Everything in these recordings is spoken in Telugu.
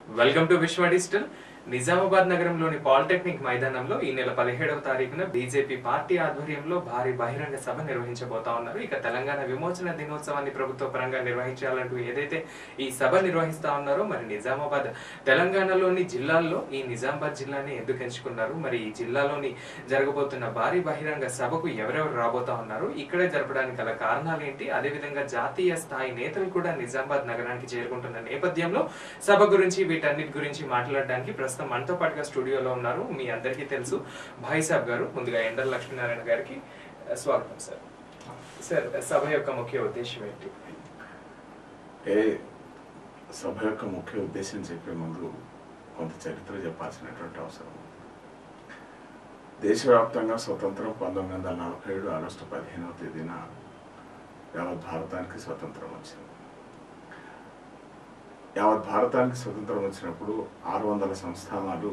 Welcome to Vishwa digital Nizamabad నగరంలోని పాలిటెక్నిక్ మైదానంలో ఈ నెల పదిహేడవ తారీఖున బీజేపీ పార్టీ ఆధ్వర్యంలో భారీ బహిరంగ సభ నిర్వహించబోతా ఉన్నారు ఇక తెలంగాణ విమోచన దినోత్సవాన్ని ప్రభుత్వ పరంగా నిర్వహించాలంటూ ఏదైతే ఈ సభ నిర్వహిస్తా ఉన్నారో మరి నిజామాబాద్ తెలంగాణలోని జిల్లాల్లో ఈ నిజామాబాద్ జిల్లాని ఎందుకు ఎంచుకున్నారు మరి ఈ జిల్లాలోని జరగబోతున్న భారీ బహిరంగ సభకు ఎవరెవరు రాబోతా ఉన్నారు ఇక్కడే జరపడానికి గల కారణాలు ఏంటి అదేవిధంగా జాతీయ స్థాయి నేతలు కూడా నిజామాబాద్ నగరానికి చేరుకుంటున్న నేపథ్యంలో సభ గురించి వీటన్నిటి గురించి మాట్లాడడానికి ప్రస్తుతం మనతో పాటుగా స్టూడియోలో ఉన్నారు మీ అందరికీ తెలుసు భాయ్ సాబ్ గారు ముందుగా ఎండల లక్ష్మీనారాయణ గారికి ఆ, స్వాగతం సార్ సార్ సభ యొక్క ముఖ్య ఉద్దేశం ఏంటి ఏ సభ యొక్క ముఖ్య ఉద్దేశం చెప్పే ముందు కొంత చరిత్ర చెప్పాల్సినటువంటి అవసరం ఉంది. దేశవ్యాప్తంగా స్వతంత్రం పంతొమ్మిది వందల నలభై ఏడు ఆగస్టు పదిహేనవ తేదీన యావత్ భారతానికి స్వతంత్రం వచ్చింది యావత్ భారతానికి స్వతంత్రం వచ్చినప్పుడు ఆరు వందల సంస్థానాలు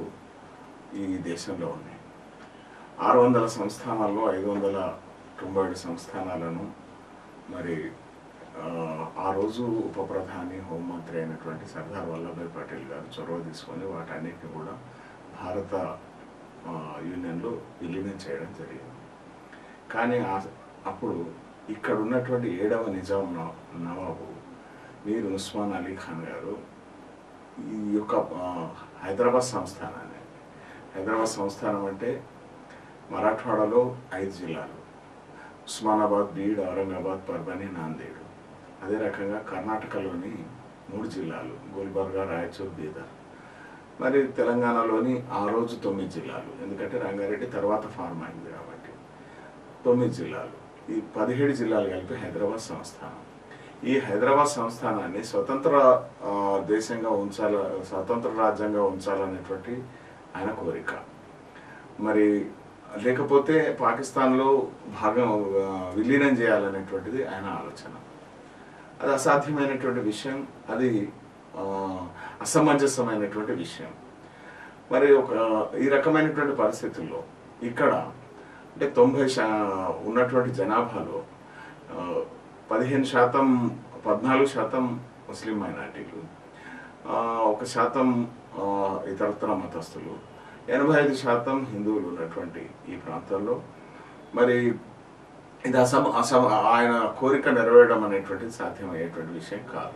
ఈ దేశంలో ఉన్నాయి ఆరు వందల సంస్థానాల్లో ఐదు వందల తొంభై ఏడు సంస్థానాలను మరి ఆ, ఆ రోజు ఉప ప్రధాని హోంమంత్రి అయినటువంటి సర్దార్ వల్లభాయ్ పటేల్ గారు చొరవ తీసుకొని వాటన్నిటిని కూడా భారత ఆ, యూనియన్లో విలీనం చేయడం జరిగింది కానీ ఆ- అప్పుడు ఇక్కడ ఉన్నటువంటి ఏడవ నిజాం నవ- నవాబు మీర్ ఉస్మాన్ అలీ ఖాన్ గారు ఈ యొక్క ఆ, హైదరాబాద్ సంస్థానాన్ని హైదరాబాద్ సంస్థానం అంటే మరాఠవాడలో ఐదు జిల్లాలు ఉస్మానాబాద్ బీడ్ ఔరంగాబాద్ పర్బని నాందేడు అదే రకంగా కర్ణాటకలోని మూడు జిల్లాలు గుల్బర్గా రాయచూర్ బీదర్ మరి తెలంగాణలోని ఆ రోజు తొమ్మిది జిల్లాలు ఎందుకంటే రంగారెడ్డి తర్వాత ఫార్మ్ అయింది కాబట్టి తొమ్మిది జిల్లాలు ఈ పదిహేడు జిల్లాలు కలిపి హైదరాబాద్ సంస్థానం ఈ హైదరాబాద్ సంస్థానాన్ని స్వతంత్ర ఆ, దేశంగా ఉంచాల స్వతంత్ర రాజ్యంగా ఉంచాలనేటువంటి ఆయన కోరిక మరి లేకపోతే పాకిస్తాన్లో భాగం ఆ, విలీనం చేయాలనేటువంటిది ఆయన ఆలోచన అది అసాధ్యమైనటువంటి విషయం అది ఆ, అసమంజసమైనటువంటి విషయం మరి ఒక ఈ రకమైనటువంటి పరిస్థితుల్లో ఇక్కడ అంటే తొంభై శా ఉన్నటువంటి జనాభాలో ఆ, పదిహేను శాతం పద్నాలుగు శాతం ముస్లిం మైనార్టీలు ఆ, ఒక శాతం ఆ, ఇతరత్ర మతస్థులు ఎనభై ఐదు శాతం హిందువులు ఉన్నటువంటి ఈ ప్రాంతాల్లో మరి ఇది అసమ అసమ ఆయన కోరిక నెరవేరడం అనేటువంటిది సాధ్యమయ్యేటువంటి విషయం కాదు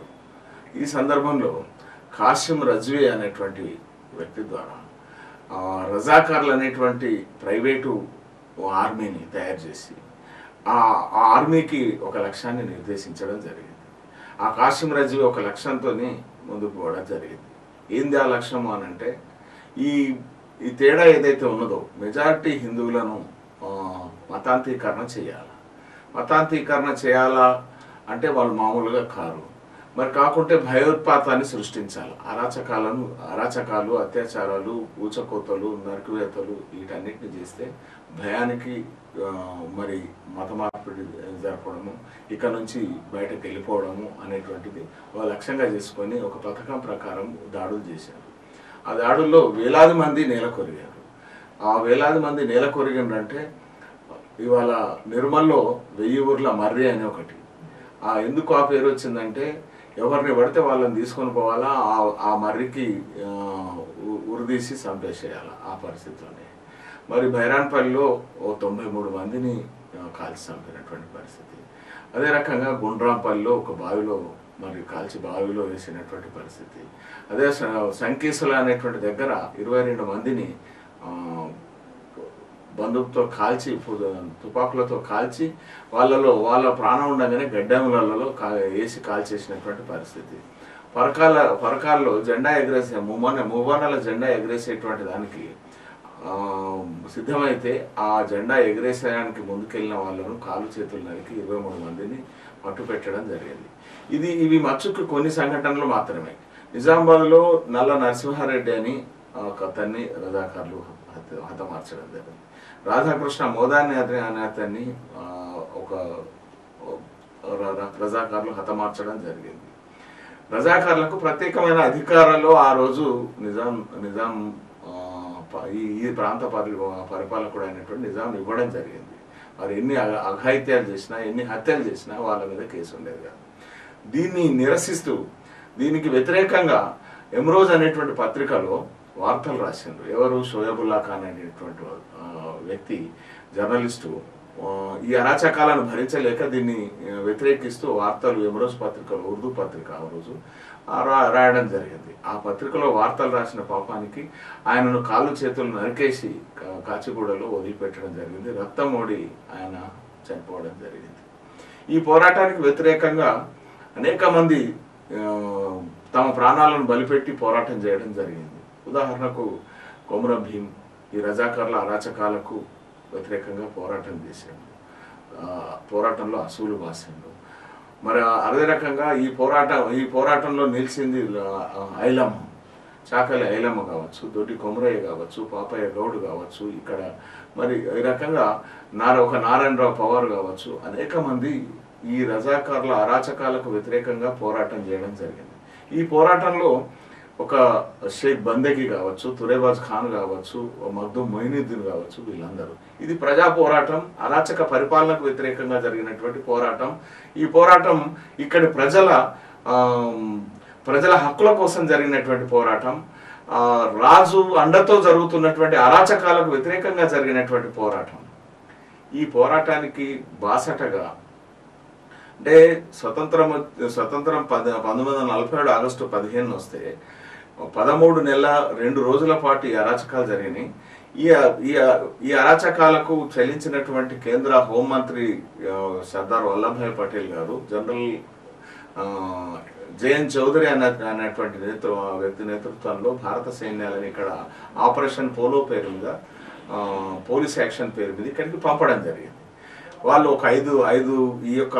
ఈ సందర్భంలో కాసిం రజ్వీ అనేటువంటి వ్యక్తి ద్వారా ఆ, రజాకార్లు అనేటువంటి ప్రైవేటు ఆర్మీని తయారు చేసి ఆ ఆ ఆర్మీకి ఒక లక్ష్యాన్ని నిర్దేశించడం జరిగింది ఆ కాసిం రజ్వీ ఒక లక్ష్యంతో ముందుకు పోవడం జరిగింది ఏంది ఆ లక్ష్యం అని అంటే ఈ ఈ తేడా ఏదైతే ఉన్నదో మెజారిటీ హిందువులను ఆ, మతాంతీకరణ చేయాలి మతాంతీకరణ చేయాలా అంటే వాళ్ళు మామూలుగా కారు మరి కాకుంటే భయోత్పాతాన్ని సృష్టించాలి అరాచకాలను అరాచకాలు అత్యాచారాలు ఊచకోతలు నరికివేతలు వీటన్నిటిని చేస్తే భయానికి ఆ, మరి మత మార్పిడి జరపడము ఇక నుంచి బయటకు వెళ్ళిపోవడము అనేటువంటిది ఒక లక్ష్యంగా చేసుకొని ఒక పథకం ప్రకారం దాడులు చేశారు ఆ దాడుల్లో వేలాది మంది నేల కొరిగారు ఆ వేలాది మంది నేల కొరిగిండ్రంటే ఇవాళ నిర్మల్లో వెయ్యి ఊర్ల మర్రి అని ఒకటి ఆ ఎందుకు ఆ పేరు వచ్చిందంటే ఎవరిని పడితే వాళ్ళని తీసుకొని పోవాలా ఆ ఆ మర్రికి ఆ, ఉ- ఉరిదీసి చంపేసేయాలి ఆ పరిస్థితిలోనే మరి బైరాన్పల్లిలో ఓ తొంభై మూడు మందిని ఆ, కాల్చి చంపినటువంటి పరిస్థితి అదే రకంగా గుండ్రాంపల్లిలో ఒక బావిలో మరి కాల్చి బావిలో వేసినటువంటి పరిస్థితి అదే స- సంకీసుల అనేటువంటి దగ్గర ఇరవై రెండు మందిని ఆ, బందూకుతో కాల్చి పు- తుపాకులతో కాల్చి వాళ్ళలో వాళ్ళ ప్రాణం ఉండగానే గడ్డములలో కా వేసి కాల్చేసినటువంటి పరిస్థితి పరకాల పరకాల్లో జెండా ఎగరేసే ముమ్మన మువ్వనల జెండా ఎగరేసేటువంటి దానికి ఆ, సిద్ధమైతే ఆ జెండా ఎగరేసేయడానికి ముందుకెళ్ళిన వాళ్ళను కాలు చేతులు నరికి ఇరవై మూడు మందిని పట్టు పెట్టడం జరిగింది ఇది ఇవి మచ్చుకు కొన్ని సంఘటనలు మాత్రమే నిజామాబాద్లో నల్ల నరసింహారెడ్డి అని ఒక అతన్ని రజాకారులు హత హతమార్చడం జరిగింది రాధాకృష్ణ మోదాన్ని అనే అనే అతన్ని ఆ, ఒక ర- ర- రజాకారులు హతమార్చడం జరిగింది రజాకారులకు ప్రత్యేకమైన అధికారాలు ఆ రోజు నిజాం నిజాం ఆ, ప- ఈ ఈ ప్రాంత పరి పరిపాలకుడు అయినటువంటి నిజాం ఇవ్వడం జరిగింది వారు ఎన్ని అఘ- అఘాయిత్యాలు చేసినా ఎన్ని హత్యలు చేసినా వాళ్ళ మీద కేసు ఉండేది కాదు దీన్ని నిరసిస్తూ దీనికి వ్యతిరేకంగా ఎమ్రోజ్ అనేటువంటి పత్రికలో వార్తలు రాసిండ్రు ఎవరు షోయబుల్లా ఖాన్ అనేటువంటి ఆ, వ్యక్తి జర్నలిస్టు ఆ, ఈ అరాచకాలను భరించలేక దీన్ని ఆ, వ్యతిరేకిస్తూ వార్తలు ఎమరోజ్ పత్రికలో ఉర్దూ పత్రిక ఆ రోజు ఆ రా- రాయడం జరిగింది ఆ పత్రికలో వార్తలు రాసిన పాపానికి ఆయనను కాళ్ళు చేతులు నరికేసి కా- కాచిగూడలో వదిలిపెట్టడం జరిగింది రక్తం ఓడి ఆయన చనిపోవడం జరిగింది ఈ పోరాటానికి వ్యతిరేకంగా అనేక మంది ఆ, తమ ప్రాణాలను బలిపెట్టి పోరాటం చేయడం జరిగింది ఉదాహరణకు కొమురం భీం ఈ రజాకార్ల అరాచకాలకు వ్యతిరేకంగా పోరాటం చేశాడు ఆ, పోరాటంలో అసూలు బాసిండు మరి అదే రకంగా ఈ పోరాటం ఈ పోరాటంలో నిలిచింది ఆ, ఐలమ్మ చాకలి ఐలమ్మ కావచ్చు దొడ్డి కొమరయ్య కావచ్చు పాపయ్య గౌడ్ కావచ్చు ఇక్కడ మరి ఈ రకంగా నార ఒక నారాయణరావు పవార్ కావచ్చు అనేక మంది ఈ రజాకార్ల అరాచకాలకు వ్యతిరేకంగా పోరాటం చేయడం జరిగింది ఈ పోరాటంలో ఒక షేక్ బందగి కావచ్చు తురేబాజ్ ఖాన్ కావచ్చు మగ్దుమ్ మొయినుద్దీన్ కావచ్చు వీళ్ళందరూ ఇది ప్రజా పోరాటం అరాచక పరిపాలనకు వ్యతిరేకంగా జరిగినటువంటి పోరాటం ఈ పోరాటం ఇక్కడి ప్రజల ఆమ్, ప్రజల హక్కుల కోసం జరిగినటువంటి పోరాటం ఆ, రాజు అండతో జరుగుతున్నటువంటి అరాచకాలకు వ్యతిరేకంగా జరిగినటువంటి పోరాటం ఈ పోరాటానికి బాసటగా అంటే స్వతంత్రం స్వతంత్రం పద పంతొమ్మిది వందల నలభై ఏడు ఆగస్టు పదిహేను వస్తే పదమూడు నెలల రెండు రోజుల పాటు ఈ అరాచకాలు జరిగినాయి ఈ ఈ ఈ అరాచకాలకు చెల్లించినటువంటి కేంద్ర హోంమంత్రి ఆ, సర్దార్ వల్లభాయ్ పటేల్ గారు జనరల్ ఆ, జయన్ చౌదరి అన్న అనేటువంటి నేతృ వ్యక్తి నేతృత్వంలో భారత సైన్యాలను ఇక్కడ ఆపరేషన్ పోలో పేరు మీద ఆ, పోలీస్ యాక్షన్ పేరు మీద ఇక్కడికి పంపడం జరిగింది వాళ్ళు ఒక ఐదు ఐదు ఈ యొక్క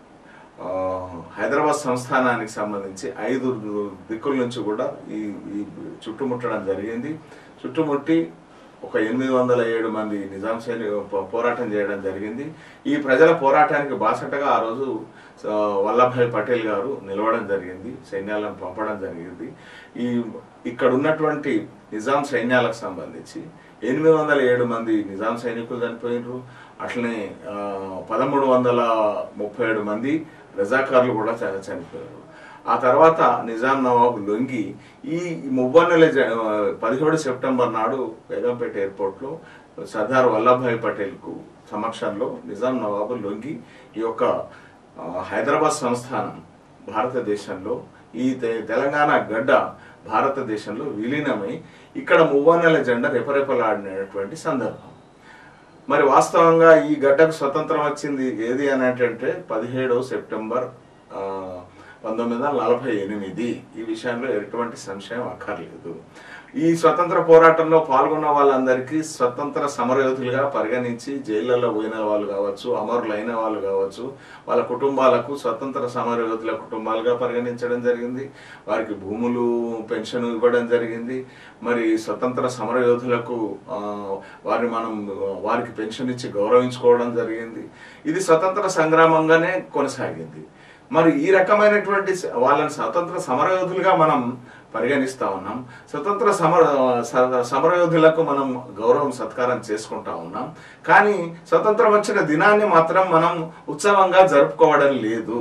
ఆ, హైదరాబాద్ సంస్థానానికి సంబంధించి ఐదు దిక్కుల నుంచి కూడా ఈ ఈ చుట్టుముట్టడం జరిగింది చుట్టుముట్టి ఒక ఎనిమిది వందల ఏడు మంది నిజాం సైనిక పో- పోరాటం చేయడం జరిగింది ఈ ప్రజల పోరాటానికి బాసటగా ఆ రోజు ఆ, వల్లభాయ్ పటేల్ గారు నిలవడం జరిగింది సైన్యాలను పంపడం జరిగింది ఈ ఇక్కడ ఉన్నటువంటి నిజాం సైన్యాలకు సంబంధించి ఎనిమిది వందల ఏడు మంది నిజాం సైనికులు చనిపోయినారు అట్లనే ఆ, పదమూడు వందల ముప్పై ఏడు మంది రజాకారులు కూడా చ- చనిపోయారు ఆ తర్వాత నిజాం నవాబు లొంగి ఈ మువ్వన్నెల జ- పదిహేడు సెప్టెంబర్ నాడు బేగంపేట ఎయిర్పోర్ట్లో సర్దార్ వల్లభాయ్ పటేల్కు సమక్షంలో నిజాం నవాబు లొంగి ఈ యొక్క ఆ, హైదరాబాద్ సంస్థానం భారతదేశంలో ఈ తె- తెలంగాణ గడ్డ భారతదేశంలో విలీనమై ఇక్కడ మువ్వన్నెల జెండా రెపరెపలాడినటువంటి సందర్భం మరి వాస్తవంగా ఈ గడ్డకు స్వతంత్రం వచ్చింది ఏది అని అంటే పదిహేడవ సెప్టెంబర్ ఆ, పంతొమ్మిది వందల నలభై ఎనిమిది ఈ విషయంలో ఎటువంటి సంశయం అక్కర్లేదు ఈ స్వతంత్ర పోరాటంలో పాల్గొన్న వాళ్ళందరికీ స్వతంత్ర సమరయోధులుగా పరిగణించి జైళ్ళలో పోయిన వాళ్ళు కావచ్చు అమరులైన వాళ్ళు కావచ్చు వాళ్ళ కుటుంబాలకు స్వతంత్ర సమరయోధుల కుటుంబాలుగా పరిగణించడం జరిగింది వారికి భూములు పెన్షన్ ఇవ్వడం జరిగింది మరి స్వతంత్ర సమరయోధులకు ఆ, వారిని మనం వారికి పెన్షన్ ఇచ్చి గౌరవించుకోవడం జరిగింది ఇది స్వతంత్ర సంగ్రామంగానే కొనసాగింది మరి ఈ రకమైనటువంటి స- వాళ్ళని స్వతంత్ర సమరయోధులుగా మనం పరిగణిస్తా ఉన్నాం స్వతంత్ర సమర స- సమరయోధులకు మనం గౌరవం సత్కారం చేసుకుంటా ఉన్నాం కానీ స్వతంత్రం వచ్చిన దినాన్ని మాత్రం మనం ఉత్సవంగా జరుపుకోవడం లేదు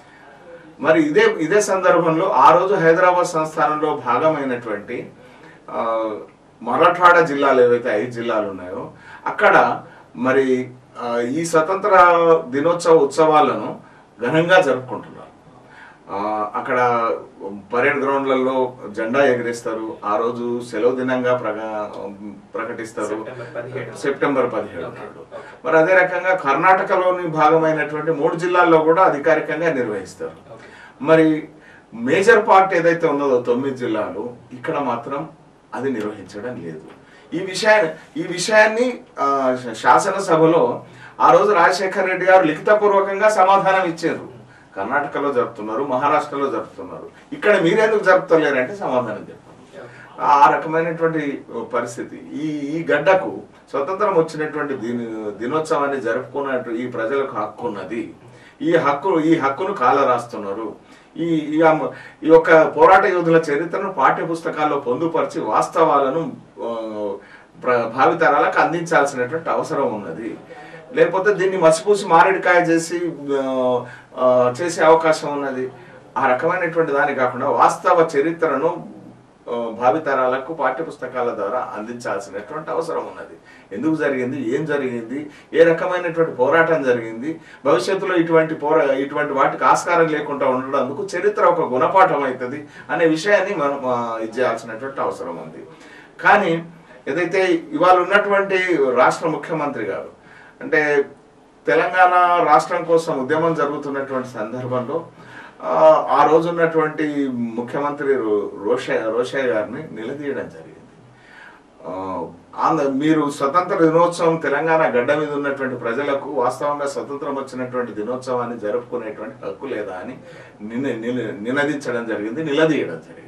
మరి ఇదే ఇదే సందర్భంలో ఆ రోజు హైదరాబాద్ సంస్థానంలో భాగమైనటువంటి ఆ, మరాఠవాడ జిల్లాలు ఏవైతే ఐదు జిల్లాలు ఉన్నాయో అక్కడ మరి ఆ, ఈ స్వతంత్ర దినోత్సవ ఉత్సవాలను ఘనంగా జరుపుకుంటున్నారు ఆ, అక్కడ పరేడ్ గ్రౌండ్లలో జెండా ఎగరేస్తారు ఆ రోజు సెలవు దినంగా ప్రక ప్రకటిస్తారు సెప్టెంబర్ పదిహేడు. సెప్టెంబర్ పదిహేడు ఓకే, నాడు ఓకే. మరి అదే రకంగా కర్ణాటకలోని భాగమైనటువంటి మూడు జిల్లాల్లో కూడా అధికారికంగా నిర్వహిస్తారు ఓకే. మరి మేజర్ పార్ట్ ఏదైతే ఉన్నదో తొమ్మిది జిల్లాలు ఇక్కడ మాత్రం అది నిర్వహించడం లేదు ఈ విషయాన్ని ఈ విషయాన్ని ఆ, శాసనసభలో ఆ రోజు రాజశేఖర్ రెడ్డి గారు లిఖితపూర్వకంగా సమాధానం ఇచ్చారు కర్ణాటకలో జరుపుతున్నారు మహారాష్ట్రలో జరుపుతున్నారు ఇక్కడ మీరెందుకు జరుపుతలేరంటే సమాధానం చెప్పారు ఆ రకమైనటువంటి పరిస్థితి ఈ ఈ గడ్డకు స్వతంత్రం వచ్చినటువంటి దీని దినోత్సవాన్ని జరుపుకున్నట్టు ఈ ప్రజలకు హక్కు ఉన్నది ఈ హక్కు ఈ హక్కును కాల రాస్తున్నారు ఈ ఈ అమ్మ- ఈ యొక్క పోరాట యోధుల చరిత్రను పాఠ్య పుస్తకాల్లో పొందుపరిచి వాస్తవాలను ఆ, ప్ర- భావితరాలకు అందించాల్సినటువంటి అవసరం ఉన్నది లేకపోతే దీన్ని మసిపూసి మారేడుకాయ చేసి ఆ, ఆ, చేసే అవకాశం ఉన్నది ఆ రకమైనటువంటి దాని కాకుండా వాస్తవ చరిత్రను ఆ, భావితరాలకు పాఠ్య పుస్తకాల ద్వారా అందించాల్సినటువంటి అవసరం ఉన్నది ఎందుకు జరిగింది ఏం జరిగింది ఏ రకమైనటువంటి పోరాటం జరిగింది భవిష్యత్తులో ఇటువంటి పోరా ఇటువంటి వాటికి ఆస్కారం లేకుండా ఉండడానికి చరిత్ర ఒక గుణపాఠం అవుతుంది అనే విషయాన్ని మనం ఆ, ఇది చేయాల్సినటువంటి అవసరం ఉంది కానీ ఏదైతే ఇవాళ ఉన్నటువంటి రాష్ట్ర ముఖ్యమంత్రి గారు అంటే తెలంగాణ రాష్ట్రం కోసం ఉద్యమం జరుగుతున్నటువంటి సందర్భంలో ఆ, ఆ రోజు ఉన్నటువంటి ముఖ్యమంత్రి రో- రోషయ్య రోషయ్య గారిని నిలదీయడం జరిగింది ఆ, ఆంధ్ర మీరు స్వతంత్ర దినోత్సవం తెలంగాణ గడ్డ మీద ఉన్నటువంటి ప్రజలకు వాస్తవంగా స్వతంత్రం వచ్చినటువంటి దినోత్సవాన్ని జరుపుకునేటువంటి హక్కు లేదా అని నిన నిల- నినదించడం జరిగింది నిలదీయడం జరిగింది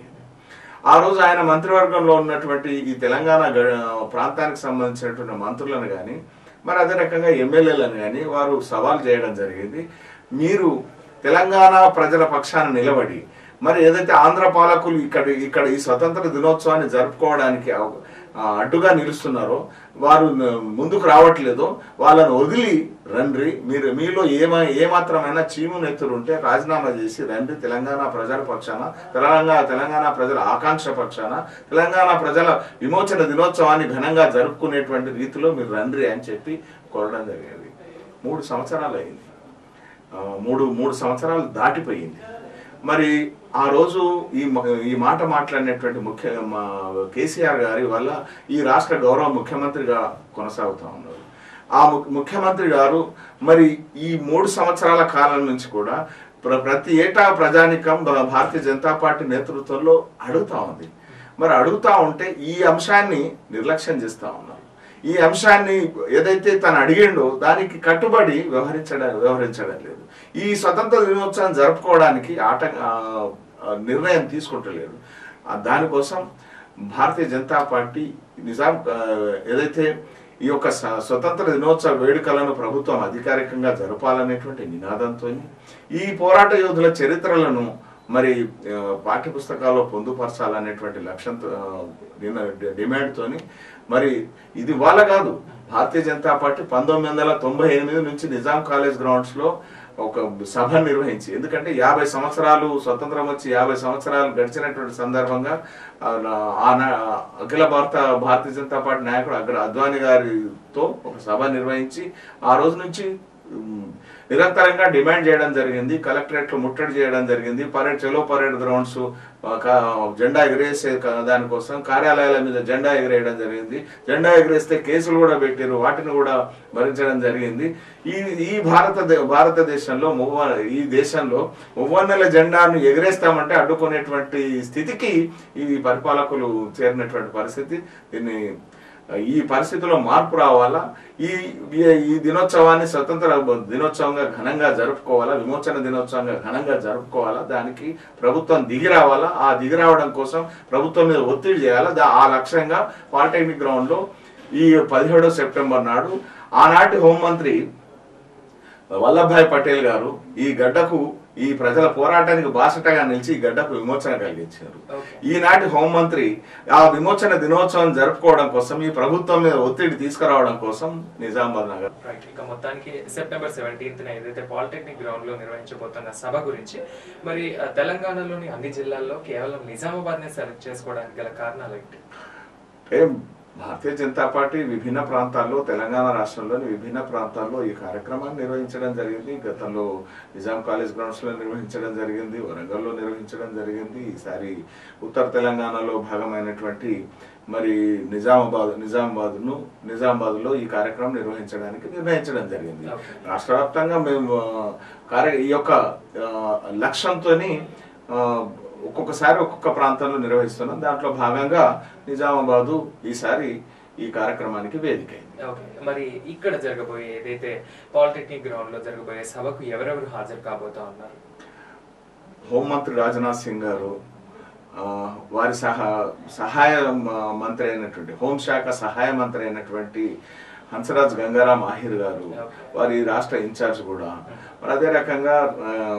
ఆ రోజు ఆయన మంత్రివర్గంలో ఉన్నటువంటి ఈ తెలంగాణ గ- ప్రాంతానికి సంబంధించినటువంటి మంత్రులను కానీ మరి అదే రకంగా ఎమ్మెల్యేలను కానీ వారు సవాల్ చేయడం జరిగింది మీరు తెలంగాణ ప్రజల పక్షాన నిలబడి మరి ఏదైతే ఆంధ్ర పాలకులు ఇక్కడ ఇక్కడ ఈ స్వతంత్ర దినోత్సవాన్ని జరుపుకోవడానికి అవ- ఆ, అడ్డుగా నిలుస్తున్నారో వారు న- ముందుకు రావట్లేదో వాళ్ళను వదిలి రండ్రి మీరు మీలో ఏమ ఏమాత్రమైనా చీము నెత్తురు ఉంటే రాజీనామా చేసి రండి తెలంగాణ ప్రజల పక్షాన తెలంగాణ తెలంగాణ ప్రజల ఆకాంక్ష పక్షాన తెలంగాణ ప్రజల విమోచన దినోత్సవాన్ని ఘనంగా జరుపుకునేటువంటి రీతిలో మీరు రండ్రి అని చెప్పి కోరడం జరిగింది మూడు సంవత్సరాలు అయింది ఆ, మూడు మూడు సంవత్సరాలు దాటిపోయింది మరి ఆ రోజు ఈ మ- ఈ మాట మాట్లాడినటువంటి ముఖ్య మా కేసీఆర్ గారి వల్ల ఈ రాష్ట్ర గౌరవ ముఖ్యమంత్రిగా కొనసాగుతా ఉన్నారు ఆ ము- ముఖ్యమంత్రి గారు మరి ఈ మూడు సంవత్సరాల కాలం నుంచి కూడా ప్ర- ప్రతి ఏటా ప్రజానికం భా- భారతీయ జనతా పార్టీ నేతృత్వంలో అడుగుతా ఉంది మరి అడుగుతా ఉంటే ఈ అంశాన్ని నిర్లక్ష్యం చేస్తా ఉన్నారు ఈ అంశాన్ని ఏదైతే తను అడిగిండో దానికి కట్టుబడి వ్యవహరించడం వ్యవహరించడం లేదు ఈ స్వతంత్ర దినోత్సవం జరుపుకోవడానికి ఆట ఆ, ఆ, నిర్ణయం తీసుకుంటలేరు ఆ, దానికోసం భారతీయ జనతా పార్టీ నిజాం ఆ, ఏదైతే ఈ యొక్క స- స్వతంత్ర దినోత్సవ వేడుకలను ప్రభుత్వం అధికారికంగా జరపాలనేటువంటి నినాదంతో ఈ పోరాట యోధుల చరిత్రలను మరి ఆ, పాఠ్యపుస్తకాల్లో పొందుపరచాలనేటువంటి లక్ష్యంతో ఆ, డిన- డిమాండ్తోని మరి ఇది వాళ్ళ కాదు భారతీయ జనతా పార్టీ పంతొమ్మిది వందల తొంభై ఎనిమిది నుంచి నిజాం కాలేజ్ గ్రౌండ్స్ లో ఒక సభ నిర్వహించి ఎందుకంటే యాభై సంవత్సరాలు స్వతంత్రం వచ్చి యాభై సంవత్సరాలు గడిచినటువంటి సందర్భంగా ఆ, నా- ఆ నా- అఖిల భారత భారతీయ జనతా పార్టీ నాయకుడు అగ్ర అద్వాని గారితో ఒక సభ నిర్వహించి ఆ రోజు నుంచి ఉమ్, నిరంతరంగా డిమాండ్ చేయడం జరిగింది కలెక్టరేట్లు ముట్టడి చేయడం జరిగింది పరేడ్ చెలో పరేడ్ గ్రౌండ్స్ జెండా ఎగరేసే క- దానికోసం కార్యాలయాల మీద జెండా ఎగరేయడం జరిగింది జెండా ఎగరేస్తే కేసులు కూడా పెట్టారు వాటిని కూడా భరించడం జరిగింది ఈ ఈ భారత భారతదేశంలో మువ్వ ఈ దేశంలో మువ్వన్నెల జెండాను ఎగరేస్తామంటే అడ్డుకునేటువంటి స్థితికి ఈ పరిపాలకులు చేరినటువంటి పరిస్థితి దీన్ని ఈ పరిస్థితిలో మార్పు రావాలా ఈ ఈ- ఈ దినోత్సవాన్ని స్వతంత్ర దినోత్సవంగా ఘనంగా జరుపుకోవాలా విమోచన దినోత్సవంగా ఘనంగా జరుపుకోవాలా దానికి ప్రభుత్వం దిగి రావాలా ఆ దిగి రావడం కోసం ప్రభుత్వం మీద ఒత్తిడి చేయాలా దా- ఆ లక్ష్యంగా పాలిటెక్నిక్ గ్రౌండ్ లో ఈ పదిహేడో సెప్టెంబర్ నాడు ఆనాటి హోంమంత్రి వల్లభాయ్ పటేల్ గారు ఈ గడ్డకు ఈ ప్రజల పోరాటానికి బాసటగా నిలిచి ఈ గడ్డకు విమోచన కలిగించారు Okay. ఈనాటి హోంమంత్రి ఆ విమోచన దినోత్సవం జరుపుకోవడం కోసం ఈ ప్రభుత్వం మీద ఒత్తిడి తీసుకురావడం కోసం నిజామాబాద్ నగర్ రైట్ ఇక మొత్తానికి సెప్టెంబర్ సెవెంటీన్త్ ఏదైతే పాలిటెక్నిక్ గ్రౌండ్ లో నిర్వహించబోతున్న సభ గురించి మరి ఆ, తెలంగాణలోని అన్ని జిల్లాల్లో కేవలం నిజామాబాద్ నే సెలెక్ట్ చేసుకోవడానికి గల కారణాలు ఏంటి అంటే భారతీయ జనతా పార్టీ విభిన్న ప్రాంతాల్లో తెలంగాణ రాష్ట్రంలోని విభిన్న ప్రాంతాల్లో ఈ కార్యక్రమాన్ని నిర్వహించడం జరిగింది గతంలో నిజాం కాలేజ్ గ్రౌండ్స్ లో నిర్వహించడం జరిగింది వరంగల్లో నిర్వహించడం జరిగింది ఈసారి ఉత్తర తెలంగాణలో భాగమైనటువంటి మరి నిజామాబాద్ నిజామాబాద్ ను నిజామాబాద్ లో ఈ కార్యక్రమం నిర్వహించడానికి నిర్ణయించడం జరిగింది Okay. రాష్ట్ర వ్యాప్తంగా మేము ఆ, కార్య ఈ యొక్క లక్ష్యంతోని ఒక్కొక్కసారి ఒక్కొక్క ప్రాంతంలో నిర్వహిస్తున్నాం దాంట్లో భాగంగా నిజామాబాదు ఈసారి ఈ కార్యక్రమానికి వేదిక అయింది ఓకే మరి ఇక్కడ జరగబోయే ఏదైతే పాలిటెక్నిక్ గ్రౌండ్ లో జరగబోయే సభకు ఎవరెవరు హాజరు కాబోతా ఉన్నారు హోంమంత్రి రాజ్నాథ్ సింగ్ గారు ఆ, వారి సహా సహాయ మ- మంత్రి అయినటువంటి హోంశాఖ సహాయ మంత్రి అయినటువంటి హంసరాజ్ గంగారాం ఆహిర్ గారు వారి రాష్ట్ర ఇన్ఛార్జ్ కూడా మరి అదే రకంగా ఆ,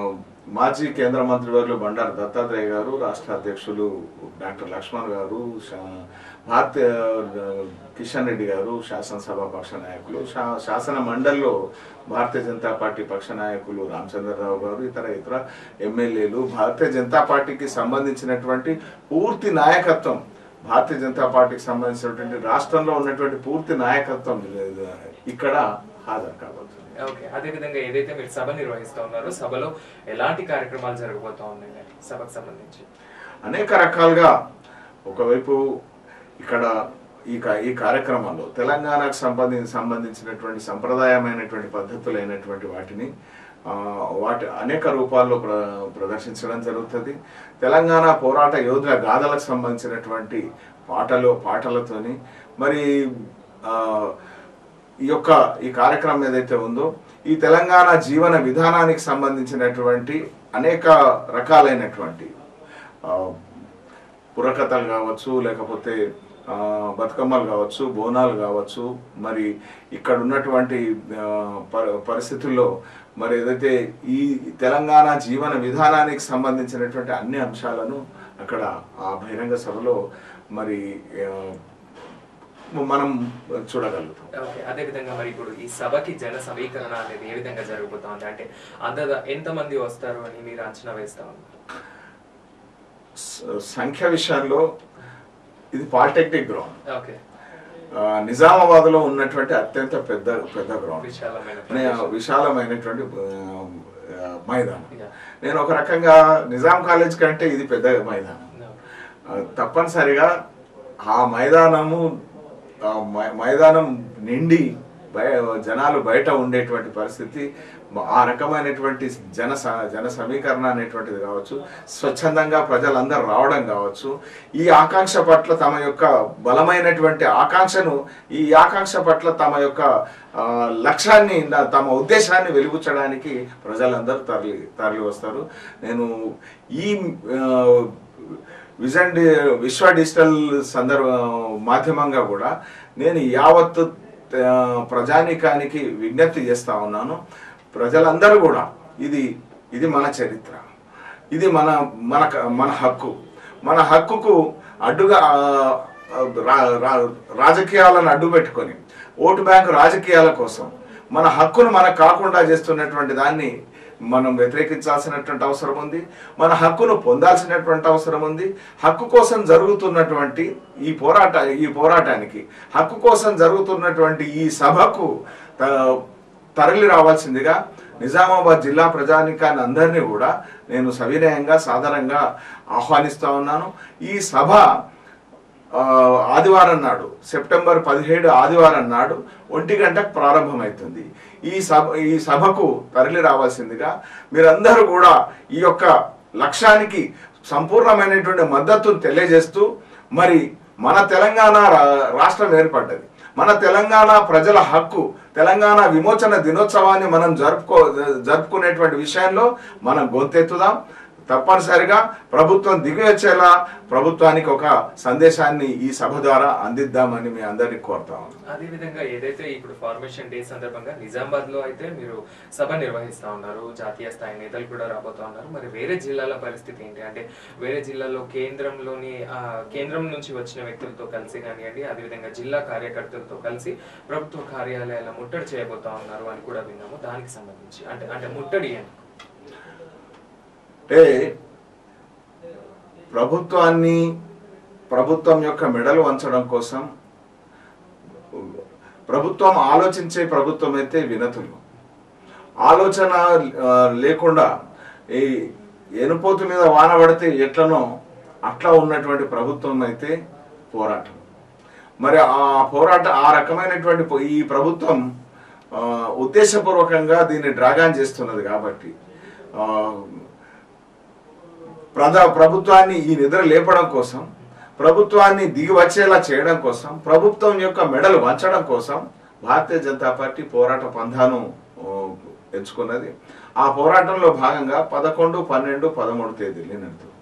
మాజీ కేంద్ర మంత్రివర్యులు బండారు దత్తాత్రేయ గారు రాష్ట్ర అధ్యక్షులు డాక్టర్ లక్ష్మణ్ గారు శా- భారతీయ కిషన్ రెడ్డి గారు శాసనసభ పక్ష నాయకులు శా- శాసన మండలిలో భారతీయ జనతా పార్టీ పక్ష నాయకులు రామచంద్రరావు గారు ఇతర ఇతర ఎమ్మెల్యేలు భారతీయ జనతా పార్టీకి సంబంధించినటువంటి పూర్తి నాయకత్వం భారతీయ జనతా పార్టీకి సంబంధించినటువంటి రాష్ట్రంలో ఉన్నటువంటి పూర్తి నాయకత్వం ఇక్కడ హాజరు కాబోతుంది ఓకే అదే విధంగా ఏదైతే మీరు సభ నిర్వహిస్తూ ఉన్నారో సభలో ఎలాంటి కార్యక్రమాలు జరగబోతా ఉన్నాయి మరి సభకు సంబంధించి అనేక రకాలుగా ఒకవైపు ఇక్కడ ఈ కా- ఈ కార్యక్రమంలో తెలంగాణకు సంబంధించి సంబంధించినటువంటి సంప్రదాయమైనటువంటి పద్ధతులైనటువంటి వాటిని ఆ, వాటి అనేక రూపాల్లో ప్ర ప్రదర్శించడం జరుగుతుంది తెలంగాణ పోరాట యోధుల గాథలకు సంబంధించినటువంటి పాటలు పాటలతోని మరి ఆ, ఈ యొక్క ఈ కార్యక్రమం ఏదైతే ఉందో ఈ తెలంగాణ జీవన విధానానికి సంబంధించినటువంటి అనేక రకాలైనటువంటి ఆ, పురకథలు కావచ్చు లేకపోతే ఆ, బతుకమ్మలు కావచ్చు బోనాలు కావచ్చు మరి ఇక్కడ ఉన్నటువంటి ఆ, ప- పరిస్థితుల్లో మరి ఏదైతే ఈ తెలంగాణ జీవన విధానానికి సంబంధించినటువంటి అన్ని అంశాలను అక్కడ ఆ బహిరంగ సభలో మరి ఆ, మనం చూడగలుగుతాం ఓకే అదే విధంగా మరి ఇప్పుడు ఈ సభకి జన సమీకరణ అనేది ఏ విధంగా జరుగుతా ఉంది అంటే అంత ఎంత మంది వస్తారు అని మీరు అంచనా వేస్తా ఉన్నారు స- సంఖ్య విషయంలో ఇది పాలిటెక్నిక్ గ్రౌండ్ ఓకే నిజామాబాద్ లో ఉన్నటువంటి అత్యంత పెద్ద పెద్ద గ్రౌండ్ విశాలమైన నే- ప్రదేశం. విశాలమైనటువంటి ఆ, ఆ, మైదానం Yeah. నేను ఒక రకంగా నిజాం కాలేజ్ కంటే ఇది పెద్ద మైదానం No. ఆ, తప్పనిసరిగా ఆ మైదానము ఆ మై- మైదానం నిండి బయ జనాలు బయట ఉండేటువంటి పరిస్థితి ఆ రకమైనటువంటి జన స- జన సమీకరణ అనేటువంటిది కావచ్చు స్వచ్ఛందంగా ప్రజలందరూ రావడం కావచ్చు ఈ ఆకాంక్ష పట్ల తమ యొక్క బలమైనటువంటి ఆకాంక్షను ఈ ఆకాంక్ష పట్ల తమ యొక్క ఆ, లక్ష్యాన్ని నా- తమ ఉద్దేశాన్ని వెలిబుచ్చడానికి ప్రజలందరూ తరలి తరలి వస్తారు నేను ఈ ఆ, విజన్ డి- విశ్వ డిజిటల్ సందర్భ మాధ్యమంగా కూడా నేను యావత్ ఆ, ప్రజానీకానికి విజ్ఞప్తి చేస్తా ఉన్నాను ప్రజలందరూ కూడా ఇది ఇది మన చరిత్ర ఇది మన మన మన హక్కు మన హక్కుకు అడ్డుగా ఆ, రా- రా- రాజకీయాలను అడ్డు పెట్టుకొని ఓటు బ్యాంకు రాజకీయాల కోసం మన హక్కును మనకు కాకుండా చేస్తున్నటువంటి దాన్ని మనం వ్యతిరేకించాల్సినటువంటి అవసరం ఉంది మన హక్కును పొందాల్సినటువంటి అవసరం ఉంది హక్కు కోసం జరుగుతున్నటువంటి ఈ పోరాట ఈ పోరాటానికి హక్కు కోసం జరుగుతున్నటువంటి ఈ సభకు త- తరలి రావాల్సిందిగా నిజామాబాద్ జిల్లా ప్రజానికాన్ని అందరినీ కూడా నేను సవినయంగా సాధారణంగా ఆహ్వానిస్తా ఉన్నాను ఈ సభ ఆ, ఆదివారం నాడు సెప్టెంబర్ పదిహేడు ఆదివారం నాడు ఒంటి గంటకు ప్రారంభమవుతుంది ఈ సభ ఈ సభకు తరలి రావాల్సిందిగా మీరందరూ కూడా ఈ యొక్క లక్ష్యానికి సంపూర్ణమైనటువంటి మద్దతును తెలియజేస్తూ మరి మన తెలంగాణ రా- రాష్ట్రం ఏర్పడ్డది మన తెలంగాణ ప్రజల హక్కు తెలంగాణ విమోచన దినోత్సవాన్ని మనం జరుపుకో జరుపుకునేటువంటి విషయంలో మనం గొంతెత్తుదాం తప్పనిసరిగా ప్రభుత్వం దిగి వచ్చేలా ప్రభుత్వానికి ఒక సందేశాన్ని ఈ సభ ద్వారా అందిద్దామని మీ అందరినీ కోరుతా ఉన్నాను అదే విధంగా ఏదైతే ఇప్పుడు ఫార్మేషన్ డే సందర్భంగా నిజామాబాద్ లో అయితే మీరు సభ నిర్వహిస్తా ఉన్నారు జాతీయ స్థాయి నేతలు కూడా రాబోతా ఉన్నారు మరి వేరే జిల్లాల పరిస్థితి ఏంటి అంటే వేరే జిల్లాలో కేంద్రంలోని ఆ, కేంద్రం నుంచి వచ్చిన వ్యక్తులతో కలిసి కానివ్వండి అదేవిధంగా జిల్లా కార్యకర్తలతో కలిసి ప్రభుత్వ కార్యాలయాల ముట్టడి చేయబోతా ఉన్నారు అని కూడా విన్నాము దానికి సంబంధించి అంటే అంటే ముట్టడి అని అంటే ప్రభుత్వాన్ని ప్రభుత్వం యొక్క మెడలు వంచడం కోసం ప్రభుత్వం ఆలోచించే ప్రభుత్వం అయితే వినతులు ఆలోచన ఆ, లేకుండా ఈ ఎనుపోతు మీద వాన పడితే ఎట్లనో అట్లా ఉన్నటువంటి ప్రభుత్వం అయితే పోరాటం మరి ఆ పోరాట ఆ రకమైనటువంటి పో- ఈ ప్రభుత్వం ఆ, ఉద్దేశపూర్వకంగా దీన్ని డ్రాగాన్ చేస్తున్నది కాబట్టి ఆ, ప్రజా ప్రభుత్వాన్ని ఈ నిద్ర లేపడం కోసం ప్రభుత్వాన్ని దిగి వచ్చేలా చేయడం కోసం ప్రభుత్వం యొక్క మెడలు వంచడం కోసం భారతీయ జనతా పార్టీ పోరాట పంధాను ఆ, ఎంచుకున్నది ఆ పోరాటంలో భాగంగా పదకొండు పన్నెండు పదమూడు తేదీలు నిన్నటితో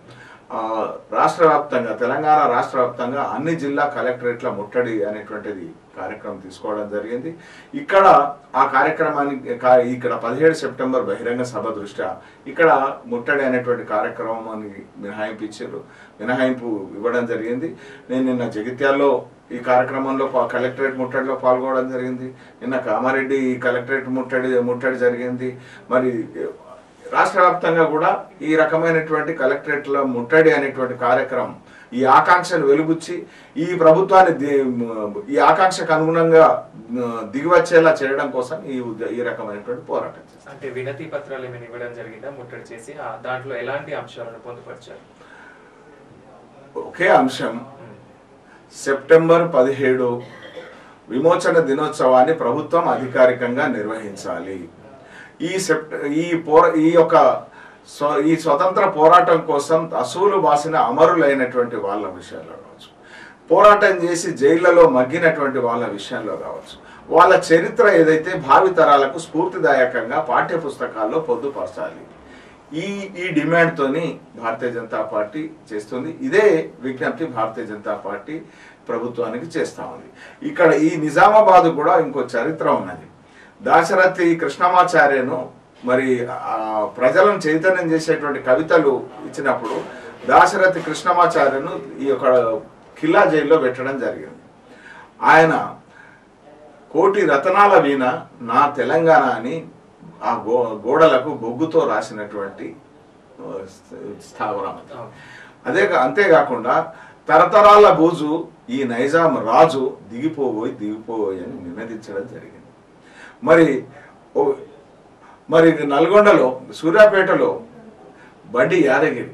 ఆ, రాష్ట్ర వ్యాప్తంగా తెలంగాణ రాష్ట్ర వ్యాప్తంగా అన్ని జిల్లా కలెక్టరేట్ల ముట్టడి అనేటువంటిది కార్యక్రమం తీసుకోవడం జరిగింది ఇక్కడ ఆ కార్యక్రమానికి కా- ఇక్కడ పదిహేడు సెప్టెంబర్ బహిరంగ సభ దృష్ట్యా ఇక్కడ ముట్టడి అనేటువంటి కార్యక్రమాన్ని మినహాయింపు ఇచ్చారు మినహాయింపు ఇవ్వడం జరిగింది నేను నిన్న జగిత్యాల్లో ఈ కార్యక్రమంలో పా- కలెక్టరేట్ ముట్టడిలో పాల్గొనడం జరిగింది నిన్న కామారెడ్డి ఈ కలెక్టరేట్ ముట్టడి ముట్టడి జరిగింది మరి రాష్ట్ర వ్యాప్తంగా కూడా ఈ రకమైనటువంటి కలెక్టరేట్ల ముట్టడి అనేటువంటి కార్యక్రమం ఈ ఆకాంక్షను వెలుగుచ్చి ఈ ప్రభుత్వాన్ని ది- ఈ ఆకాంక్షకు అనుగుణంగా ఆ, దిగివచ్చేలా చేయడం కోసం ఈ ఉద్య- ఈ రకమైనటువంటి పోరాటం చేస్తారు అంటే వినతి పత్రాలు ఏమైనా ఇవ్వడం జరిగిందా ముట్టడి చేసి ఆ దాంట్లో ఎలాంటి అంశాలను పొందుపరిచారు ఒకే అంశం సెప్టెంబర్ పదిహేడు విమోచన దినోత్సవాన్ని ప్రభుత్వం అధికారికంగా నిర్వహించాలి ఈ సెప్ట ఈ పోర ఈ యొక్క స్వ- ఈ స్వతంత్ర పోరాటం కోసం అసూలు బాసిన అమరులైనటువంటి వాళ్ళ విషయాల్లో కావచ్చు పోరాటం చేసి జైళ్లలో మగ్గినటువంటి వాళ్ళ విషయంలో కావచ్చు వాళ్ళ చరిత్ర ఏదైతే భావితరాలకు స్ఫూర్తిదాయకంగా పాఠ్య పుస్తకాల్లో పొందుపరచాలి ఈ ఈ డిమాండ్తోని భారతీయ జనతా పార్టీ చేస్తుంది ఇదే విజ్ఞప్తి భారతీయ జనతా పార్టీ ప్రభుత్వానికి చేస్తా ఉంది ఇక్కడ ఈ నిజామాబాద్ కూడా ఇంకో చరిత్ర ఉన్నది దాశరథి కృష్ణమాచార్యను మరి ఆ ప్రజలను చైతన్యం చేసేటువంటి కవితలు ఇచ్చినప్పుడు దాశరథి కృష్ణమాచార్యను ఈ యొక్క కిల్లా జైల్లో పెట్టడం జరిగింది ఆయన కోటి రతనాల వీణ నా తెలంగాణ అని ఆ గో గోడలకు బొగ్గుతో రాసినటువంటి ఆ, స్థావరం అది. అవును. అదే కా- అంతేకాకుండా తరతరాల బూజు ఈ నైజాం రాజు దిగిపోబోయి దిగిపోబోయి అని నినదించడం జరిగింది మరి ఓ- మరి నల్గొండలో సూర్యాపేటలో బండి యాదగిరి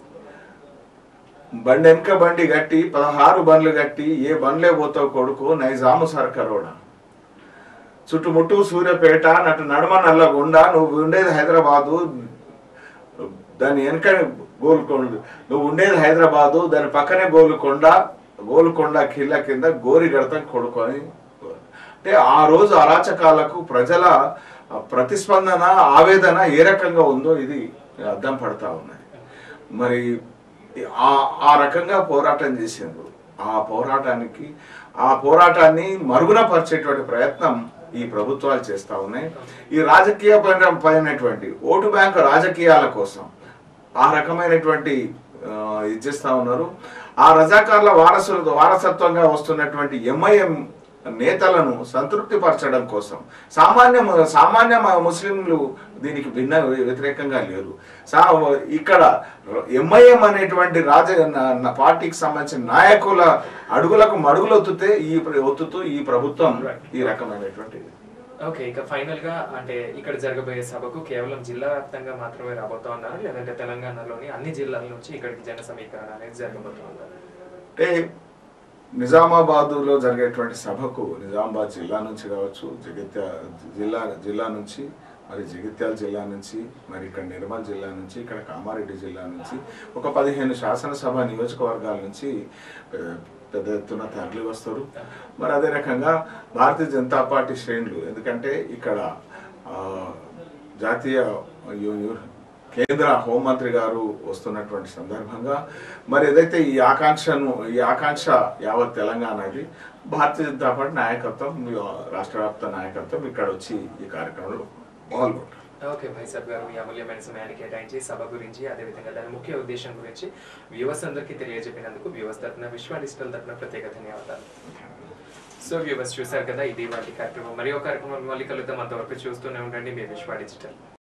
బండి వెనక బండి గట్టి పదహారు బండ్లు గట్టి ఏ బండ్లే పోతావు కొడుకు నైజాము సర్కరోడా చుట్టుముట్టు సూర్యపేట నటు నడుమ నల్లగొండ నువ్వు ఉండేది హైదరాబాదు దాని వెనక గోల్కొండ నువ్వు ఉండేది హైదరాబాదు దాని పక్కనే గోలుకొండ గోలుకొండ కిల్ల కింద గోరిగడతం కొడుకొని అంటే ఆ రోజు అరాచకాలకు ప్రజల ప్రతిస్పందన ఆవేదన ఏ రకంగా ఉందో ఇది అర్థం పడతా ఉన్నది మరి ఆ ఆ రకంగా పోరాటం చేసిండ్రు ఆ పోరాటానికి ఆ పోరాటాన్ని మరుగున పరిచేటువంటి ప్రయత్నం ఈ ప్రభుత్వాలు చేస్తా ఉన్నాయి ఈ రాజకీయ పైన పైనటువంటి ఓటు బ్యాంక్ రాజకీయాల కోసం ఆ రకమైనటువంటి ఆ, ఇది చేస్తా ఉన్నారు ఆ రజాకార్ల వారసులు వారసత్వంగా వస్తున్నటువంటి ఎంఐఎం నేతలను సంతృప్తి పరచడం కోసం సామాన్య సామాన్య మ- ముస్లింలు దీనికి భిన్న వ్యతిరేకంగా లేరు సా ఇక్కడ ఎంఐఎం అనేటువంటి రాజ న- న- పార్టీకి సంబంధించిన నాయకుల అడుగులకు మడుగులు ఒత్తుతే ఈ ప్ర- ఒత్తుతూ ఈ ప్రభుత్వం ఈ రకమైనటువంటి ఓకే ఇక ఫైనల్ గా అంటే ఇక్కడ జరగబోయే సభకు కేవలం జిల్లా వ్యాప్తంగా మాత్రమే రాబోతా ఉన్నారు లేదంటే తెలంగాణలోని అన్ని జిల్లాల నుంచి ఇక్కడికి జన సమీకరణ అనేది జరగబోతా ఉన్నారు అంటే నిజామాబాద్లో జరిగేటువంటి సభకు నిజామాబాద్ జిల్లా నుంచి కావచ్చు జగిత్యాల జిల్లా జిల్లా నుంచి మరి జగిత్యాల జిల్లా నుంచి మరి ఇక్కడ నిర్మల్ జిల్లా నుంచి ఇక్కడ కామారెడ్డి జిల్లా నుంచి ఒక పదిహేను శాసనసభ నియోజకవర్గాల నుంచి పె- పెద్ద ఎత్తున తరలి వస్తారు మరి అదే రకంగా భారతీయ జనతా పార్టీ శ్రేణులు ఎందుకంటే ఇక్కడ ఆ, జాతీయ యు- యు- కేంద్ర హోంమంత్రి గారు వస్తున్నటువంటి సందర్భంగా మరి ఏదైతే ఈ ఆకాంక్షను ఈ ఆకాంక్ష యావత్ తెలంగాణది భారతీయ జనతా పార్టీ నాయకత్వం రాష్ట్ర వ్యాప్త నాయకత్వం ఇక్కడ వచ్చి ఈ కార్యక్రమంలో పాల్గొంటారు ఓకే భాయ్సాబ్ గారు మీ అమూల్యమైన సమయాన్ని కేటాయించి సభ గురించి అదేవిధంగా దాని ముఖ్య ఉద్దేశం గురించి వ్యూవర్స్ అందరికీ తెలియజెప్పినందుకు వ్యూవర్స్ తరఫున విశ్వ డిజిటల్ తరఫున ప్రత్యేక ధన్యవాదాలు సో వ్యూవర్స్ చూశారు కదా ఇది వాటి కార్యక్రమం మరి ఒక కార్యక్రమం మళ్ళీ కలుద్దాం అంతవరకు చూస్తూనే ఉండండి మీ విశ్వ డిజిటల్